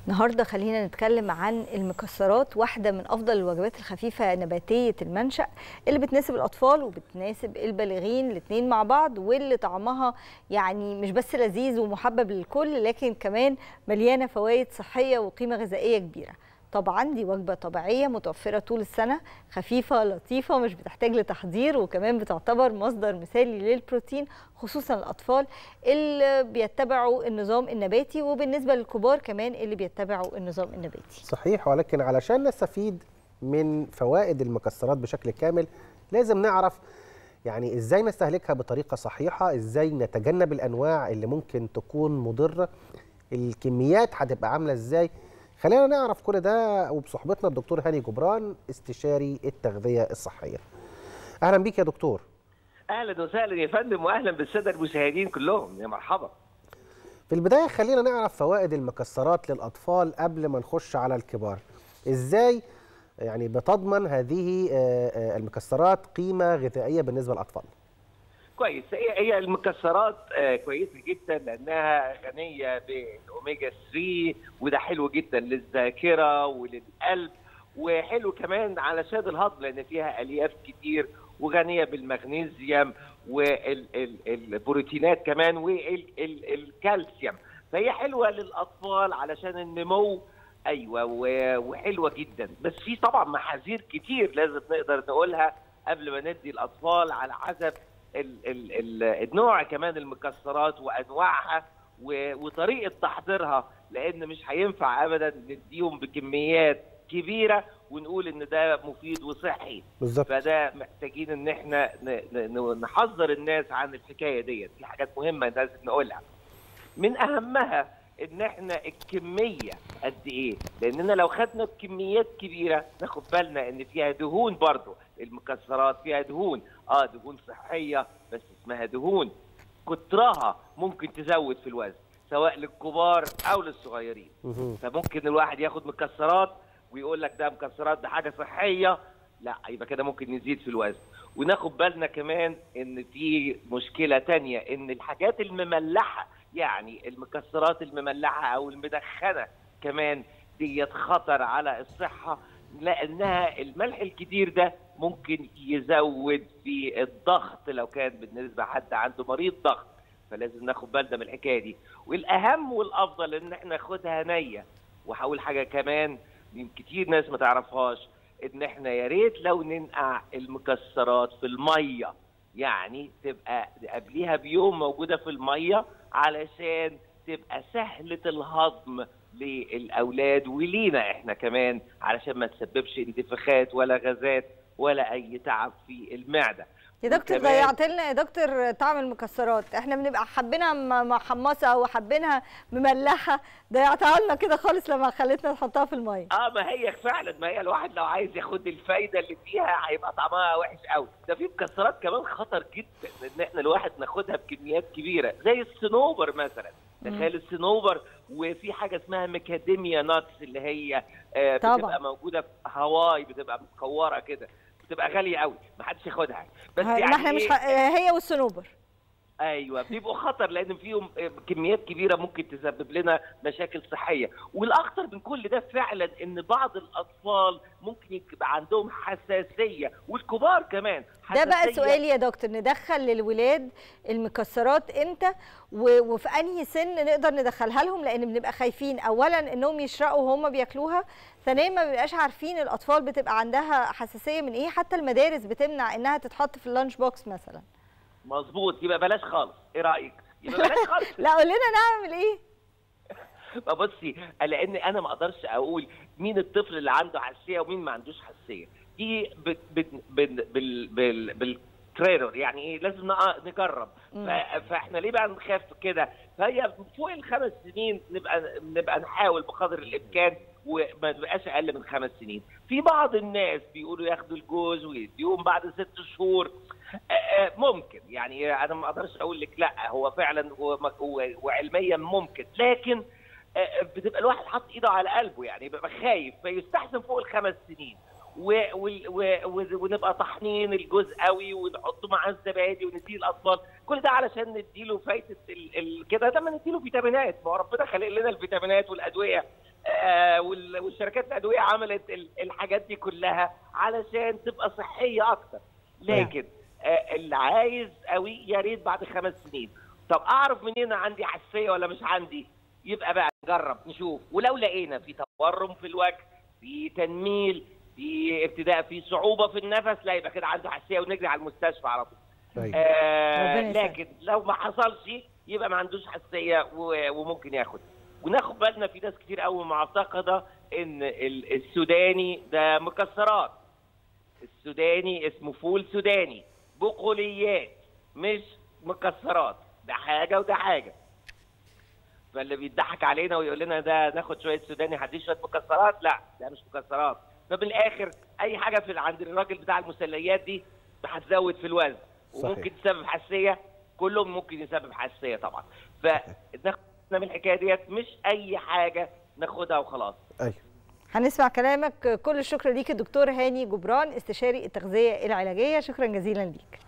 النهارده خلينا نتكلم عن المكسرات واحده من افضل الوجبات الخفيفه نباتيه المنشا اللي بتناسب الاطفال وبتناسب البالغين الاثنين مع بعض واللي طعمها يعني مش بس لذيذ ومحبب للكل لكن كمان مليانه فوائد صحيه وقيمه غذائيه كبيره طبعا دي وجبه طبيعيه متوفره طول السنه خفيفه لطيفه مش بتحتاج لتحضير وكمان بتعتبر مصدر مثالي للبروتين خصوصا الاطفال اللي بيتبعوا النظام النباتي وبالنسبه للكبار كمان اللي بيتبعوا النظام النباتي صحيح ولكن علشان نستفيد من فوائد المكسرات بشكل كامل لازم نعرف يعني ازاي نستهلكها بطريقه صحيحه ازاي نتجنب الانواع اللي ممكن تكون مضره الكميات هتبقى عامله ازاي خلينا نعرف كل ده وبصحبتنا الدكتور هاني جبران استشاري التغذيه الصحيه اهلا بيك يا دكتور اهلا وسهلا يا فندم واهلا بالساده المشاهدين كلهم يا مرحبا في البدايه خلينا نعرف فوائد المكسرات للاطفال قبل ما نخش على الكبار ازاي يعني بتضمن هذه المكسرات قيمه غذائيه بالنسبه للاطفال كويس هي هي المكسرات كويسه جدا لانها غنيه بالاوميجا 3 وده حلو جدا للذاكره وللقلب وحلو كمان علشان الهضم لان فيها الياف كتير وغنيه بالمغنيسيوم والبروتينات كمان والكالسيوم فهي حلوه للاطفال علشان النمو ايوه وحلوه جدا بس في طبعا محاذير كتير لازم نقدر نقولها قبل ما ندي الاطفال على حسب ال ال ال النوع كمان المكسرات وانواعها وطريقه تحضيرها لان مش هينفع ابدا نديهم بكميات كبيره ونقول ان ده مفيد وصحي بالظبط فده محتاجين ان احنا نحذر الناس عن الحكايه ديت في حاجات مهمه لازم نقولها من اهمها ان احنا الكميه قد ايه لاننا لو خدنا بكميات كبيره ناخد بالنا ان فيها دهون برضه المكسرات فيها دهون اه دهون صحيه بس اسمها دهون كترها ممكن تزود في الوزن سواء للكبار او للصغيرين فممكن الواحد ياخد مكسرات ويقول لك ده مكسرات ده حاجه صحيه لا يبقى كده ممكن نزيد في الوزن وناخد بالنا كمان ان في مشكله تانية ان الحاجات المملحه يعني المكسرات المملحه او المدخنه كمان ديت خطر على الصحه لانها الملح الكتير ده ممكن يزود في الضغط لو كان بالنسبه حد عنده مريض ضغط فلازم ناخد بالنا من الحكايه دي والاهم والافضل ان احنا ناخدها نيه وهقول حاجه كمان كتير ناس ما تعرفهاش ان احنا يا ريت لو ننقع المكسرات في الميه يعني تبقى قبليها بيوم موجوده في الميه علشان تبقى سهله الهضم للاولاد ولينا احنا كمان علشان ما تسببش انتفاخات ولا غازات ولا اي تعب في المعده يا دكتور ضيعت لنا يا دكتور طعم المكسرات احنا بنبقى حابينها محمصه وحابينها مملحه ضيعتها لنا كده خالص لما خليتنا نحطها في الميه اه ما هي فعلا ما هي الواحد لو عايز ياخد الفايده اللي فيها هيبقى طعمها وحش قوي ده في مكسرات كمان خطر جدا ان احنا الواحد ناخدها بكميات كبيره زي الصنوبر مثلا تخيل الصنوبر وفي حاجه اسمها ميكاديميا ناتس اللي هي آه بتبقى طبعا. موجوده في هواي بتبقى مكوره كده بتبقى غاليه قوي ما حدش ياخدها بس يعني احنا مش ح... هي والصنوبر ايوه بيبقوا خطر لان فيهم كميات كبيره ممكن تسبب لنا مشاكل صحيه والاخطر من كل ده فعلا ان بعض الاطفال ممكن يبقى عندهم حساسيه والكبار كمان حساسية. ده بقى سؤالي يا دكتور ندخل للولاد المكسرات امتى و... وفي انهي سن نقدر ندخلها لهم لان بنبقى خايفين اولا انهم يشرقوا وهم بياكلوها ثانيا ما بنبقاش عارفين الاطفال بتبقى عندها حساسيه من ايه حتى المدارس بتمنع انها تتحط في اللانش بوكس مثلا مظبوط يبقى بلاش خالص ايه رايك يبقى بلاش خالص لا قول لنا نعمل ايه بصي لان انا ما اقدرش اقول مين الطفل اللي عنده حساسيه ومين ما عندوش حساسيه دي بت بت بال بال بال بالتريلر يعني ايه لازم نجرب فاحنا ليه بقى نخاف كده فهي فوق الخمس سنين نبقى نبقى نحاول بقدر الامكان وما تبقاش اقل من خمس سنين في بعض الناس بيقولوا ياخدوا الجوز ويديهم بعد ست شهور ممكن يعني انا ما اقدرش اقول لك لا هو فعلا وعلميا ممكن لكن بتبقى الواحد حاطط ايده على قلبه يعني بيبقى خايف فيستحسن فوق الخمس سنين و و و ونبقى طحنين الجوز قوي ونحطه مع الزبادي ونديه الاطفال كل ده علشان نديله فايده كده ده ما نديله فيتامينات ما هو ربنا خلق لنا الفيتامينات والادويه شركات الادويه عملت ال- الحاجات دي كلها علشان تبقى صحيه اكتر لكن آه، اللي عايز قوي يا ريت بعد خمس سنين طب اعرف منين انا عندي حساسيه ولا مش عندي يبقى بقى نجرب نشوف ولو لقينا في تورم في الوجه في تنميل في ابتداء في صعوبه في النفس لا يبقى كده عنده حساسيه ونجري على المستشفى على طول أيوة. آه ربنا يسعدك. لكن لو ما حصلش يبقى ما عندوش حساسيه و- وممكن ياخد وناخد بالنا في ناس كتير قوي معتقده ان ال- السوداني ده مكسرات السوداني اسمه فول سوداني بقوليات مش مكسرات ده حاجه وده حاجه فاللي بيضحك علينا ويقول لنا ده ناخد شويه سوداني هديه شويه مكسرات لا ده مش مكسرات فبالاخر اي حاجه في عند الراجل بتاع المسليات دي هتزود في الوزن صحيح. وممكن تسبب حساسيه كلهم ممكن يسبب حساسيه طبعا فناخد من الحكايه ديت مش اي حاجه ناخدها وخلاص ايوه هنسمع كلامك كل الشكر ليك الدكتور هاني جبران استشاري التغذيه العلاجيه شكرا جزيلا ليك